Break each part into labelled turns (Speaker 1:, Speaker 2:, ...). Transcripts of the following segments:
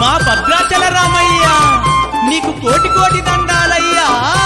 Speaker 1: మా భద్రాచల రామయ్య నీకు కోటి కోటి దండాలయ్యా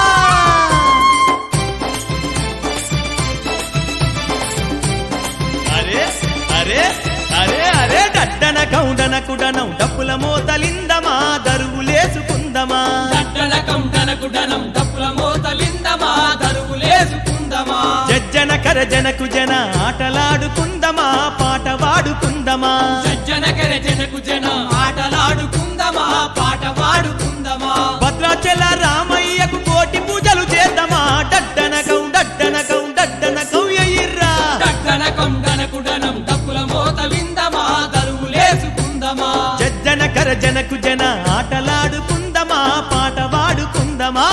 Speaker 1: అరే అరే అరే అరే డడ్డన కౌండన కుడనం డప్పుల మోతలిందమా దరువులేసుకుందమా
Speaker 2: దట్టన కంటనకు డనం డప్పుల మోతలిందమా దరువులేసుకుందమా
Speaker 1: జజ్జన కరజనకు జన ఆటలాడుకుందమా పాట వాడుకుందమా
Speaker 2: జనకర జనకు జన ఆటలాడుకుందమా పాట పాడుకుందమా
Speaker 1: భద్రాచల రామయ్యకు కోటి పూజలు చేద్దామా డడ్డనకం డడ్డనకం డడ్డనకం ఎయ్యిర్రా
Speaker 2: దట్టన కంటనకు డనం డప్పుల మోతలిందమా దరువులేసుకుందమా
Speaker 1: జజ్జన కరజనకు జన ఆటలాడుకుందమా పాట వాడుకుందమా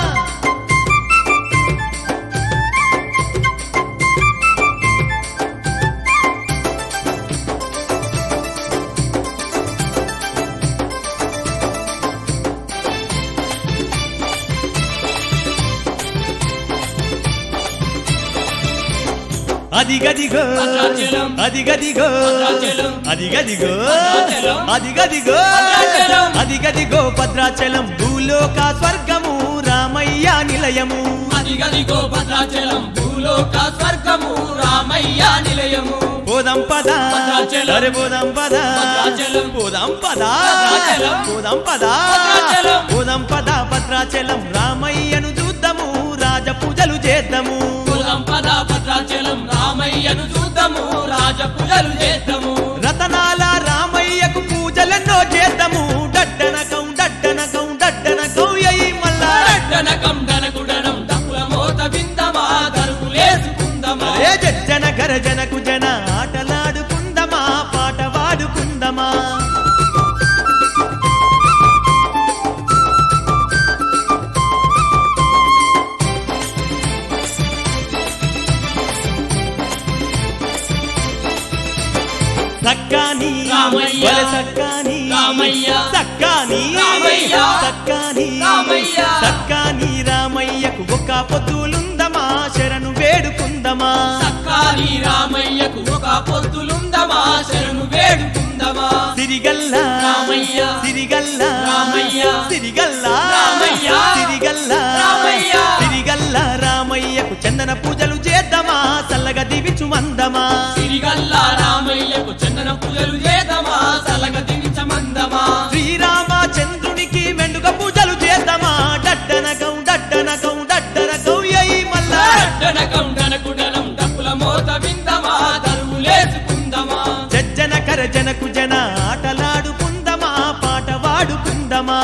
Speaker 1: అదిగదిగో
Speaker 2: భద్రాచలం.
Speaker 1: అదిగదిగో
Speaker 2: భద్రాచలం.
Speaker 1: అదిగదిగో
Speaker 2: భద్రాచలం.
Speaker 1: అదిగదిగో
Speaker 2: భద్రాచలం.
Speaker 1: అదిగదిగో భద్రాచలం భూలోక స్వర్గము రామయ్య నిలయము
Speaker 2: అదిగదిగో భద్రాచలం భూలోక స్వర్గము రామయ్య నిలయము
Speaker 1: పోదాం పద
Speaker 2: భద్రాచలం.
Speaker 1: అరే పోదాం పద
Speaker 2: భద్రాచలం.
Speaker 1: పోదాం పద
Speaker 2: భద్రాచలం.
Speaker 1: పోదాం పద
Speaker 2: భద్రాచలం.
Speaker 1: పోదాం పద భద్రాచలం రామయ్యను చూద్దాము రాజ పూజలు చేద్దాము
Speaker 2: కులం పద భద్రాచలం రామయ్యను చూద్దాము రాజ పూజలు చేద్దాము
Speaker 1: రతనాల రామయ్యకు పూజలెన్నో చేద్దాము డడ్డనకం డడ్డనకం డడ్డనకం ఎయ్యి మల్లా
Speaker 2: డనకం డనకుడనం డప్పుల మోత విందమా దరువులేసుకుందమా
Speaker 1: అరే జన గరజనకు జన ఆటలాడుకుందమా పాట వాడుకుందమా సక్కాని
Speaker 2: రామయ్య.
Speaker 1: ఒల సక్కాని
Speaker 2: రామయ్య.
Speaker 1: సక్కాని
Speaker 2: రామయ్య.
Speaker 1: సక్కాని
Speaker 2: రామయ్య.
Speaker 1: సక్కాని రామయ్యకు ఒక పొద్దులుందమా శరణు వేడుకుందమా
Speaker 2: సక్కాలి రామయ్యకు ఒక పొద్దులుందమా శరణు వేడుకుందమా
Speaker 1: సిరిగల్ల
Speaker 2: రామయ్య.
Speaker 1: సిరిగల్ల
Speaker 2: రామయ్య.
Speaker 1: సిరిగల్ల
Speaker 2: రామయ్య.
Speaker 1: సిరిగల్ల
Speaker 2: రామయ్య.
Speaker 1: సిరిగల్ల రామయ్యకు చందన పూజలు చేద్దామా చల్లగా దివిచు మందమా
Speaker 2: సిరిగల్ల రామయ్యకు చందన పూజలు చేద్దామా సలగ దించమందమా
Speaker 1: శ్రీరామచంద్రునికి మెండుగ పూజలు చేద్దామా డడ్డనకం డడ్డనకం డడ్డనకం ఎయి మల్లా
Speaker 2: డనకం డనకుడనం డప్పుల మోత విందమా దరువులేసుకుందమా
Speaker 1: జజ్జన కరజనకు జన ఆటలాడుకుందమా పాట వాడుకుందమా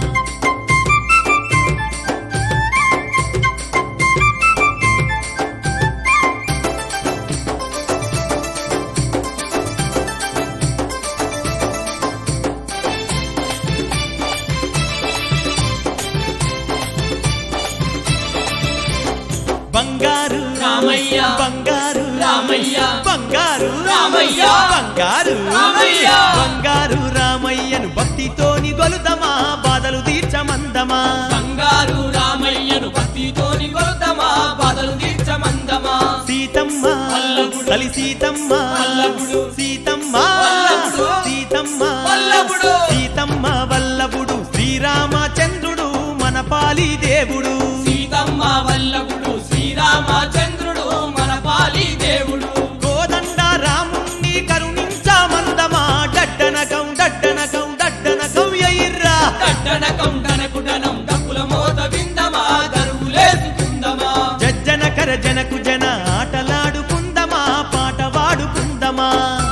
Speaker 1: బంగారు
Speaker 2: రామయ్య.
Speaker 1: బంగారు
Speaker 2: రామయ్య.
Speaker 1: బంగారు
Speaker 2: రామయ్య.
Speaker 1: బంగారు
Speaker 2: రామయ్య.
Speaker 1: బంగారు రామయ్యను భక్తితోని గొలుదమా బాధలు తీర్చమందమా
Speaker 2: బంగారు రామయ్యను భక్తితోని కొలుతమా బాధలు తీర్చమందమా
Speaker 1: సీతమ్మ
Speaker 2: వల్లభుడు.
Speaker 1: తలి సీతమ్మ
Speaker 2: వల్లభుడు.
Speaker 1: సీతమ్మ
Speaker 2: వల్లభుడు.
Speaker 1: సీతమ్మ
Speaker 2: వల్లభుడు.
Speaker 1: సీతమ్మ వల్లభుడు శ్రీరామచంద్రుడు మన పాలి దేవుడు
Speaker 2: సీతమ్మ వల్లభుడు శ్రీరామచంద్రుడు మన పాలి దేవుడు
Speaker 1: కోదండ రాముణ్ణి కరుణించమందమా డడ్డనకం డడ్డనకం డడ్డనకం ఎయిర్రా
Speaker 2: కట్టనకం డనకుడనం డప్పుల మోత విందమా దరువులేసుకుందమా
Speaker 1: జజ్జన కరజనకు జన ఆటలాడుకుందమా పాట వాడుకుందమా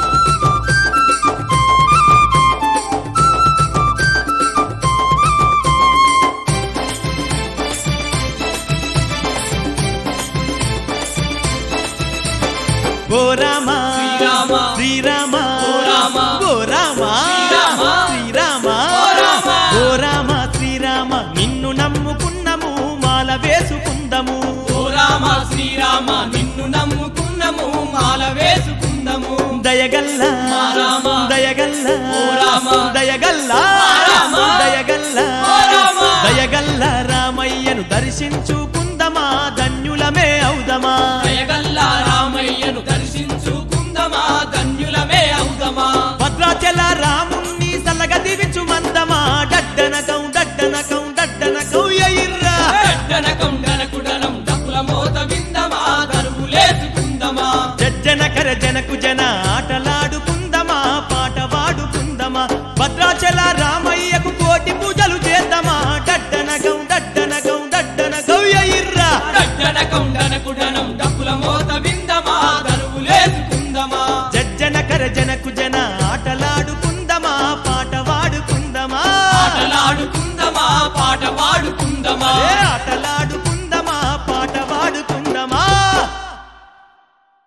Speaker 1: ఓ రామ
Speaker 2: శ్రీరామ.
Speaker 1: శ్రీరామ
Speaker 2: ఓ రామ.
Speaker 1: ఓ రామ
Speaker 2: శ్రీరామ.
Speaker 1: శ్రీరామ
Speaker 2: ఓ రామ.
Speaker 1: ఓ రామ శ్రీరామ నిన్ను నమ్ముకున్నము మాల వేసుకుందము
Speaker 2: ఓ రామ శ్రీరామ నిన్ను నమ్ముకున్నము మాల వేసుకుందము
Speaker 1: దయగల్ల
Speaker 2: మా రామ.
Speaker 1: దయగల్ల
Speaker 2: ఓ రామ.
Speaker 1: దయగల్ల
Speaker 2: మా రామ.
Speaker 1: దయగల్ల
Speaker 2: ఓ రామ.
Speaker 1: దయగల్ల రామయ్యను దర్శించుకుందమా ధన్యులమే అవుదమా
Speaker 2: దయగల్ల రామయ్యను దర్శించుకుందమా ధన్యులమే అవుదమా
Speaker 1: భద్రాచల రాముణ్ణి సల్లగ దివించు మంద గౌయ ఇర్రా
Speaker 2: గడ్డన కొండన కుడలం డప్పుల మోత విందమా దరువులేసుకుందమా
Speaker 1: జజ్జన కర జనకు జన ఆటలాడుకుందమా పాట వాడుకుందమా భద్రాచల రామయ్యకు కోటి పూజలు చేద్దామా డడ్డన గౌ డడ్డన గౌ డడ్డన గౌయ ఇర్రా
Speaker 2: గడ్డన కొండన కుడలం డప్పుల మోత విందమా దరువులేసుకుందమా
Speaker 1: జజ్జన కర జనకు జన